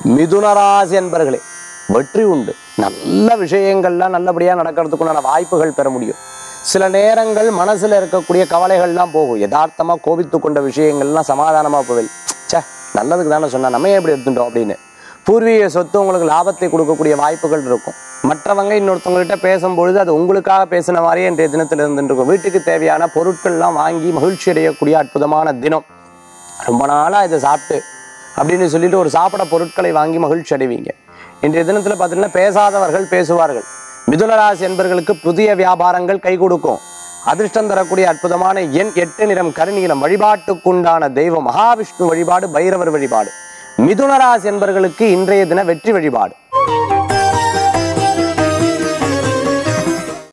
மிதுனராசி என்பர்களே வெற்றி உண்டு நல்ல விஷயங்கள்லாம் நல்லபடியாக நடக்கிறதுக்குண்டான வாய்ப்புகள் பெற முடியும் சில நேரங்கள் மனசுல இருக்கக்கூடிய கவலைகள்லாம் போகும் யதார்த்தமா கோபித்து கொண்ட விஷயங்கள்லாம் சமாதானமா போவில் ச்சே நல்லதுக்கு தானே சொன்னா நம்ம ஏன் இப்படி எடுத்துட்டோம் அப்படின்னு பூர்வீக சொத்து உங்களுக்கு லாபத்தை கொடுக்கக்கூடிய வாய்ப்புகள் இருக்கும் மற்றவங்க இன்னொருத்தவங்ககிட்ட பேசும்பொழுது அது உங்களுக்காக பேசின மாதிரியே இன்றைய தினத்தில் இருந்துட்டு இருக்கும் வீட்டுக்கு தேவையான பொருட்கள்லாம் வாங்கி மகிழ்ச்சி அடையக்கூடிய அற்புதமான தினம் ரொம்ப நாளா இதை சாப்பிட்டு அப்படின்னு சொல்லிட்டு ஒரு சாப்பிட பொருட்களை வாங்கி மகிழ்ச்சி அடைவீங்க இன்றைய தினத்தில் பார்த்தீங்கன்னா பேசாதவர்கள் பேசுவார்கள் மிதுனராசி என்பர்களுக்கு புதிய வியாபாரங்கள் கை கொடுக்கும் அதிர்ஷ்டம் தரக்கூடிய அற்புதமான எண் எட்டு நிறம் கருநீலம் வழிபாட்டுக்குண்டான தெய்வம் மகாவிஷ்ணு வழிபாடு பைரவர் வழிபாடு மிதுனராசி என்பர்களுக்கு இன்றைய தின வெற்றி வழிபாடு